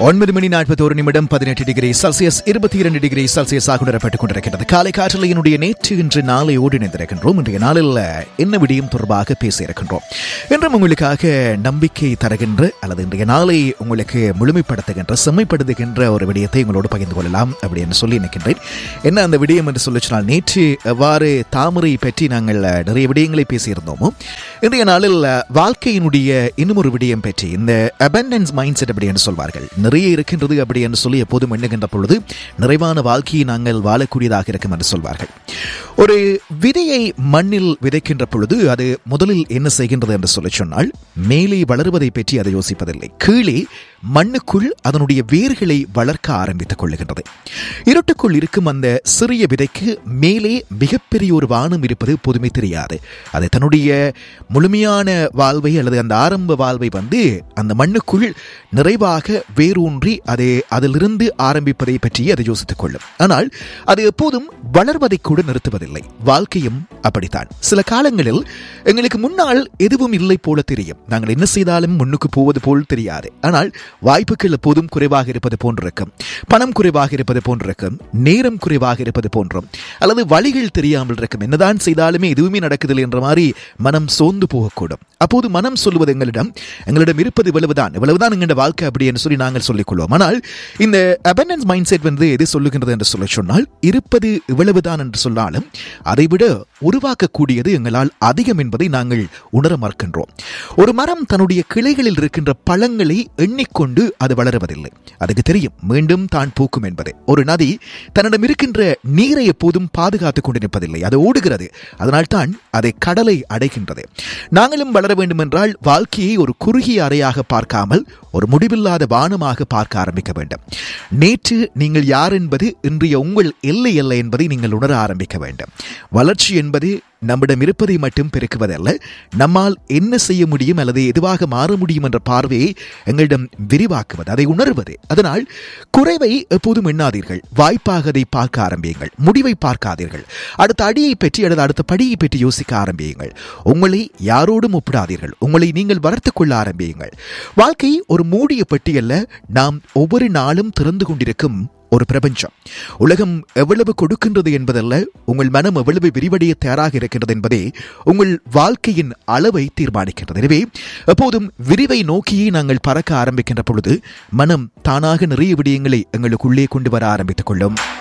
ஒன்பது மணி நாற்பத்தோரு நிமிடம் பதினெட்டு டிகிரி செல்சியஸ் இருபத்தி இரண்டு டிகிரி செல்சியஸாக உணரப்பட்டுக் கொண்டிருக்கிறது காலை காற்றலையினுடைய நேற்று இன்று நாளையோடு இணைந்திருக்கின்றோம் இன்றைய நாளில் என்ன விடியும் தொடர்பாக பேசியிருக்கின்றோம் என்றும் உங்களுக்காக நம்பிக்கை தருகின்ற அல்லது இன்றைய நாளை உங்களுக்கு முழுமைப்படுத்துகின்ற செம்மைப்படுத்துகின்ற ஒரு விடயத்தை உங்களோடு பகிர்ந்து கொள்ளலாம் அப்படின்னு சொல்லி நினைக்கின்றேன் என்ன அந்த விடயம் என்று சொல்லி சொன்னால் நேற்று எவ்வாறு தாமரை பற்றி நாங்கள் நிறைய விடயங்களை பேசியிருந்தோமோ இன்றைய நாளில் வாழ்க்கையினுடைய இன்னும் ஒரு விடயம் பற்றி இந்த அபண்டன்ஸ் மைண்ட் செட் அப்படி என்று சொல்வார்கள் நிறைய இருக்கின்றது அப்படி என்று சொல்லி எப்போதும் எண்ணுகின்ற பொழுது நிறைவான வாழ்க்கையை நாங்கள் வாழக்கூடியதாக இருக்கும் என்று சொல்வார்கள் ஒரு விதையை மண்ணில் விதைக்கின்ற பொழுது அது முதலில் என்ன செய்கின்றது என்று சொல்லி சொன்னால் மேலே வளருவதை பற்றி அதை யோசிப்பதில்லை கீழே மண்ணுக்குள் அதனுடைய வேர்களை வளர்க்க ஆரம்பித்துக் கொள்ளுகின்றது இருட்டுக்குள் இருக்கும் அந்த சிறிய விதைக்கு மேலே மிகப்பெரிய ஒரு வானம் இருப்பது பொதுமை தெரியாது அது தன்னுடைய முழுமையான வாழ்வை அல்லது அந்த ஆரம்ப வாழ்வை வந்து அந்த மண்ணுக்குள் நிறைவாக வேரூன்றி அதை அதிலிருந்து ஆரம்பிப்பதை பற்றி அதை யோசித்துக் கொள்ளும் ஆனால் அது எப்போதும் வளர்வதை கூட நிறுத்துவதில்லை வாழ்க்கையும் அப்படித்தான் சில காலங்களில் எங்களுக்கு முன்னால் எதுவும் இல்லை போல தெரியும் நாங்கள் என்ன செய்தாலும் முன்னுக்கு போவது போல் தெரியாது ஆனால் வாய்ப்புகள் எப்போதும் குறைவாக இருப்பது போன்றிருக்கும் பணம் குறைவாக இருப்பது போன்றிருக்கும் நேரம் குறைவாக இருப்பது போன்றும் அல்லது வழிகள் தெரியாமல் இருக்கும் என்னதான் செய்தாலுமே எதுவுமே நடக்குதில்லை என்ற மாதிரி மனம் சோர்ந்து போகக்கூடும் அப்போது மனம் சொல்வது எங்களிடம் எங்களிடம் இருப்பது இவ்வளவுதான் இவ்வளவுதான் எங்களோட வாழ்க்கை அப்படி என்று சொல்லி நாங்கள் சொல்லிக் கொள்வோம் ஆனால் இந்த அபண்டன்ஸ் மைண்ட் செட் வந்து எது சொல்லுகின்றது என்று சொல்ல சொன்னால் இருப்பது இவ்வளவுதான் என்று சொன்னாலும் அதைவிட உருவாக்கக்கூடியது எங்களால் அதிகம் என்பதை நாங்கள் உணர மறுக்கின்றோம் ஒரு மரம் தன்னுடைய கிளைகளில் இருக்கின்ற பழங்களை எண்ணிக்கொண்டு அது வளருவதில்லை அதுக்கு தெரியும் மீண்டும் தான் பூக்கும் என்பது ஒரு நதி தன்னிடம் இருக்கின்ற நீரை எப்போதும் பாதுகாத்துக் கொண்டு நிற்பதில்லை அது ஓடுகிறது அதனால் தான் அதை கடலை அடைகின்றது நாங்களும் வளர வேண்டும் என்றால் வாழ்க்கையை ஒரு குறுகிய அறையாக பார்க்காமல் ஒரு முடிவில்லாத வானமாக பார்க்க ஆரம்பிக்க வேண்டும் நேற்று நீங்கள் யார் என்பது இன்றைய உங்கள் எல்லை அல்ல என்பதை நீங்கள் உணர ஆரம்பிக்க வேண்டும் வளர்ச்சி என்பது நம்மிடம் இருப்பதை மட்டும் பெருக்குவதல்ல நம்மால் என்ன செய்ய முடியும் அல்லது எதுவாக மாற முடியும் என்ற பார்வையை எங்களிடம் விரிவாக்குவது அதை உணர்வது அதனால் குறைவை எப்போதும் எண்ணாதீர்கள் வாய்ப்பாக அதை பார்க்க ஆரம்பியுங்கள் முடிவை பார்க்காதீர்கள் அடுத்த அடியை பற்றி அல்லது அடுத்த படியை பற்றி யோசிக்க ஆரம்பியுங்கள் உங்களை யாரோடும் ஒப்பிடாதீர்கள் உங்களை நீங்கள் வளர்த்துக் கொள்ள ஆரம்பியுங்கள் வாழ்க்கை ஒரு மூடிய பெட்டியல்ல நாம் ஒவ்வொரு நாளும் திறந்து கொண்டிருக்கும் ஒரு பிரபஞ்சம் உலகம் எவ்வளவு கொடுக்கின்றது என்பதல்ல உங்கள் மனம் எவ்வளவு விரிவடைய தயாராக இருக்கின்றது என்பதே உங்கள் வாழ்க்கையின் அளவை தீர்மானிக்கின்றது எனவே எப்போதும் விரிவை நோக்கியே நாங்கள் பறக்க ஆரம்பிக்கின்ற பொழுது மனம் தானாக நிறைய விடயங்களை எங்களுக்குள்ளே கொண்டு வர ஆரம்பித்துக் கொள்ளும்